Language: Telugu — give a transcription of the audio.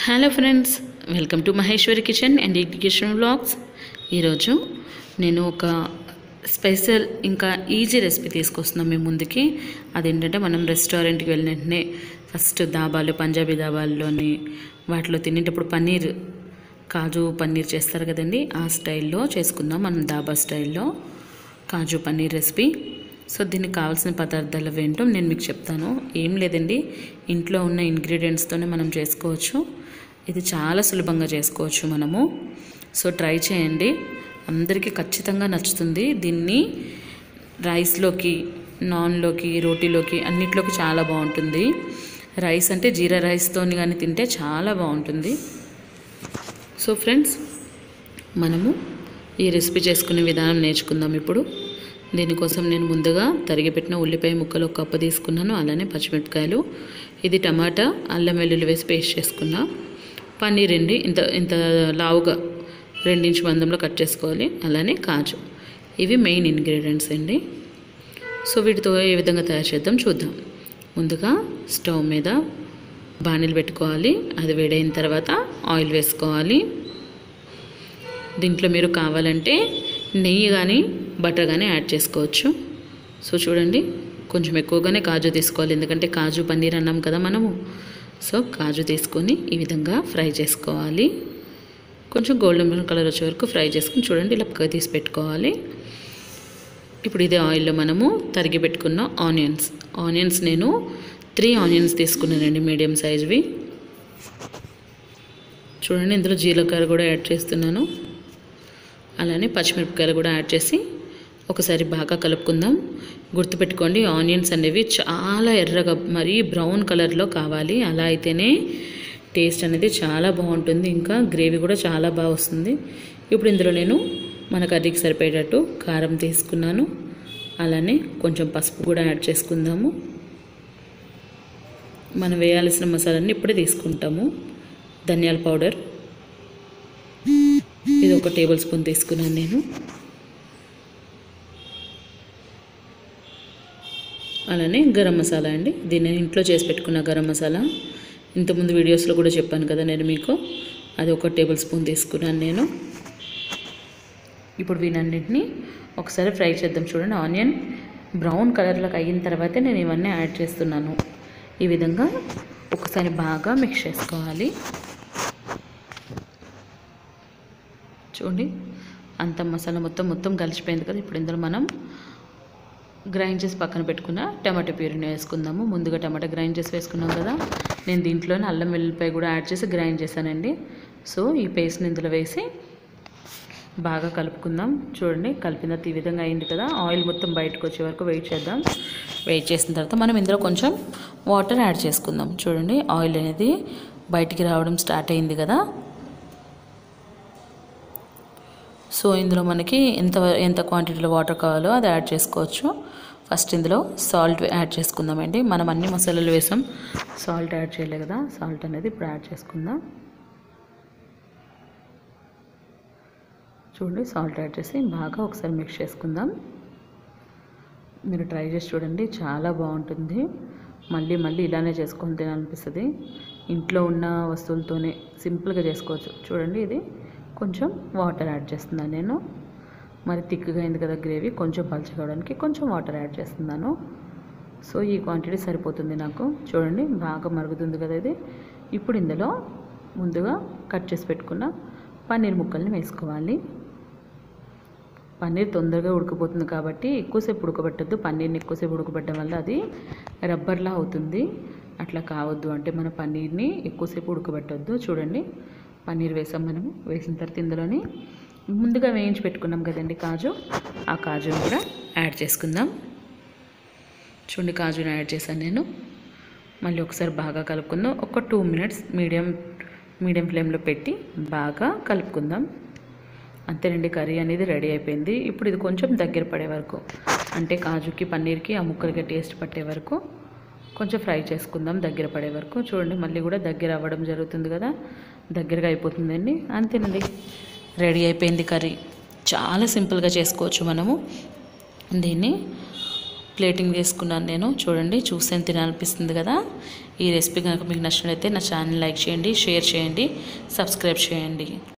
hello friends welcome to Maheshwari kitchen and education vlogs ఈరోజు నేను ఒక స్పెషల్ ఇంకా ఈజీ రెసిపీ తీసుకొస్తున్నాం మీ ముందుకి అదేంటంటే మనం రెస్టారెంట్కి వెళ్ళిన వెంటనే ఫస్ట్ దాబాలు పంజాబీ దాబాల్లోని వాటిలో తినేటప్పుడు పన్నీర్ కాజు పన్నీర్ చేస్తారు కదండి ఆ స్టైల్లో చేసుకుందాం మనం దాబా స్టైల్లో కాజు పన్నీర్ రెసిపీ సో దీనికి కావాల్సిన పదార్థాలు ఏంటో నేను మీకు చెప్తాను ఏం లేదండి ఇంట్లో ఉన్న ఇంగ్రీడియంట్స్తోనే మనం చేసుకోవచ్చు ఇది చాలా సులభంగా చేసుకోవచ్చు మనము సో ట్రై చేయండి అందరికీ ఖచ్చితంగా నచ్చుతుంది దీన్ని రైస్లోకి నాన్లోకి రోటీలోకి అన్నిట్లోకి చాలా బాగుంటుంది రైస్ అంటే జీరా రైస్తోని కానీ తింటే చాలా బాగుంటుంది సో ఫ్రెండ్స్ మనము ఈ రెసిపీ చేసుకునే విధానం నేర్చుకుందాం ఇప్పుడు దీనికోసం నేను ముందుగా తరిగిపెట్టిన ఉల్లిపాయ ముక్కలు ఒక కప్పు తీసుకున్నాను అలానే పచ్చిమిరపకాయలు ఇది టమాటా అల్లం వెల్లుల్లి వేసి పేస్ట్ చేసుకున్నా పన్నీర్ అండి ఇంత ఇంత లావుగా రెండించు మందంలో కట్ చేసుకోవాలి అలానే కాజు ఇవి మెయిన్ ఇంగ్రీడియంట్స్ అండి సో వీటితో ఏ విధంగా తయారు చేద్దాం చూద్దాం ముందుగా స్టవ్ మీద బాణీలు పెట్టుకోవాలి అది వేడైన తర్వాత ఆయిల్ వేసుకోవాలి దీంట్లో మీరు కావాలంటే నెయ్యి కానీ బటర్ కానీ యాడ్ చేసుకోవచ్చు సో చూడండి కొంచెం ఎక్కువగానే కాజు తీసుకోవాలి ఎందుకంటే కాజు పన్నీర్ అన్నాం కదా మనము సో కాజు తీసుకొని ఈ విధంగా ఫ్రై చేసుకోవాలి కొంచెం గోల్డెన్ బ్రౌన్ కలర్ వచ్చే వరకు ఫ్రై చేసుకుని చూడండి ఇలా పక్కకు తీసి పెట్టుకోవాలి ఇప్పుడు ఇదే ఆయిల్లో మనము తరిగి పెట్టుకున్న ఆనియన్స్ ఆనియన్స్ నేను త్రీ ఆనియన్స్ తీసుకున్నానండి మీడియం సైజ్వి చూడండి ఇందులో జీలకర్ర కూడా యాడ్ చేస్తున్నాను అలానే పచ్చిమిరపకాయలు కూడా యాడ్ చేసి ఒకసారి బాగా కలుపుకుందాం గుర్తుపెట్టుకోండి ఆనియన్స్ అనేవి చాలా ఎర్రగా మరీ బ్రౌన్ కలర్లో కావాలి అలా అయితేనే టేస్ట్ అనేది చాలా బాగుంటుంది ఇంకా గ్రేవీ కూడా చాలా బాగా వస్తుంది ఇప్పుడు ఇందులో నేను మన కర్రీకి సరిపోయేటట్టు కారం తీసుకున్నాను అలానే కొంచెం పసుపు కూడా యాడ్ చేసుకుందాము మనం వేయాల్సిన మసాలాన్ని ఇప్పుడే తీసుకుంటాము ధనియాల పౌడర్ ఇది ఒక టేబుల్ స్పూన్ తీసుకున్నాను నేను అలానే గరం మసాలా అండి దీన్ని నేను ఇంట్లో చేసి పెట్టుకున్న గరం మసాలా ఇంతకుముందు వీడియోస్లో కూడా చెప్పాను కదా నేను మీకు అది ఒక టేబుల్ స్పూన్ తీసుకున్నాను నేను ఇప్పుడు వీటన్నింటినీ ఒకసారి ఫ్రై చేద్దాం చూడండి ఆనియన్ బ్రౌన్ కలర్లోకి అయిన తర్వాతే నేను ఇవన్నీ యాడ్ చేస్తున్నాను ఈ విధంగా ఒకసారి బాగా మిక్స్ చేసుకోవాలి చూడండి అంత మసాలా మొత్తం మొత్తం కలిసిపోయింది కదా ఇప్పుడు ఇందులో మనం గ్రైండ్ చేసి పక్కన పెట్టుకున్న టమాటో ప్యూరీని వేసుకుందాము ముందుగా టమాటా గ్రైండ్ చేసి వేసుకున్నాం కదా నేను దీంట్లోనే అల్లం వెల్లిపాయ కూడా యాడ్ చేసి గ్రైండ్ చేశానండి సో ఈ పేస్ట్ని ఇందులో వేసి బాగా కలుపుకుందాం చూడండి కలిపిన తర్వాత ఈ విధంగా అయింది కదా ఆయిల్ మొత్తం బయటకు వచ్చే వరకు వెయిట్ చేద్దాం వెయిట్ చేసిన తర్వాత మనం ఇందులో కొంచెం వాటర్ యాడ్ చేసుకుందాం చూడండి ఆయిల్ అనేది బయటికి రావడం స్టార్ట్ అయింది కదా సో ఇందులో మనకి ఎంత ఎంత క్వాంటిటీలో వాటర్ కావాలో అది యాడ్ చేసుకోవచ్చు ఫస్ట్ ఇందులో సాల్ట్ యాడ్ చేసుకుందామండి మనం అన్ని మసాలాలు వేసాం సాల్ట్ యాడ్ చేయలే కదా సాల్ట్ అనేది ఇప్పుడు యాడ్ చేసుకుందాం చూడండి సాల్ట్ యాడ్ చేసి బాగా ఒకసారి మిక్స్ చేసుకుందాం మీరు ట్రై చేసి చూడండి చాలా బాగుంటుంది మళ్ళీ మళ్ళీ ఇలానే చేసుకొని తినాలనిపిస్తుంది ఇంట్లో ఉన్న వస్తువులతోనే సింపుల్గా చేసుకోవచ్చు చూడండి ఇది కొంచెం వాటర్ యాడ్ చేస్తున్నాను నేను మరి థిక్గా అయింది కదా గ్రేవీ కొంచెం పలచగవడానికి కొంచెం వాటర్ యాడ్ చేస్తున్నాను సో ఈ క్వాంటిటీ సరిపోతుంది నాకు చూడండి బాగా మరుగుతుంది కదా ఇది ఇప్పుడు ఇందులో ముందుగా కట్ చేసి పెట్టుకున్న పన్నీర్ ముక్కల్ని వేసుకోవాలి పన్నీర్ తొందరగా ఉడకపోతుంది కాబట్టి ఎక్కువసేపు ఉడకబెట్టద్దు పన్నీర్ని ఎక్కువసేపు ఉడకబెట్టడం వల్ల అది రబ్బర్లా అవుతుంది అట్లా కావద్దు అంటే మన పన్నీర్ని ఎక్కువసేపు ఉడకబెట్టద్దు చూడండి పన్నీర్ వేసాం మనము వేసిన తర్వాత ఇందులోని ముందుగా వేయించి పెట్టుకున్నాం కదండి కాజు ఆ కాజుని కూడా యాడ్ చేసుకుందాం చూడండి కాజుని యాడ్ చేశాను నేను మళ్ళీ ఒకసారి బాగా కలుపుకుందాం ఒక టూ మినిట్స్ మీడియం మీడియం ఫ్లేమ్లో పెట్టి బాగా కలుపుకుందాం అంతేనండి కర్రీ అనేది రెడీ అయిపోయింది ఇప్పుడు ఇది కొంచెం దగ్గర పడే వరకు అంటే కాజుకి పన్నీర్కి ఆ ముక్కలకి టేస్ట్ పట్టే వరకు కొంచెం ఫ్రై చేసుకుందాం దగ్గర పడే వరకు చూడండి మళ్ళీ కూడా దగ్గర అవ్వడం జరుగుతుంది కదా దగ్గరగా అయిపోతుందండి అంతేనండి రెడీ అయిపోయింది కర్రీ చాలా సింపుల్గా చేసుకోవచ్చు మనము దీన్ని ప్లేటింగ్ చేసుకున్నాను నేను చూడండి చూసేని తినాలనిపిస్తుంది కదా ఈ రెసిపీ కనుక మీకు నచ్చినట్లయితే నా ఛానల్ లైక్ చేయండి షేర్ చేయండి సబ్స్క్రైబ్ చేయండి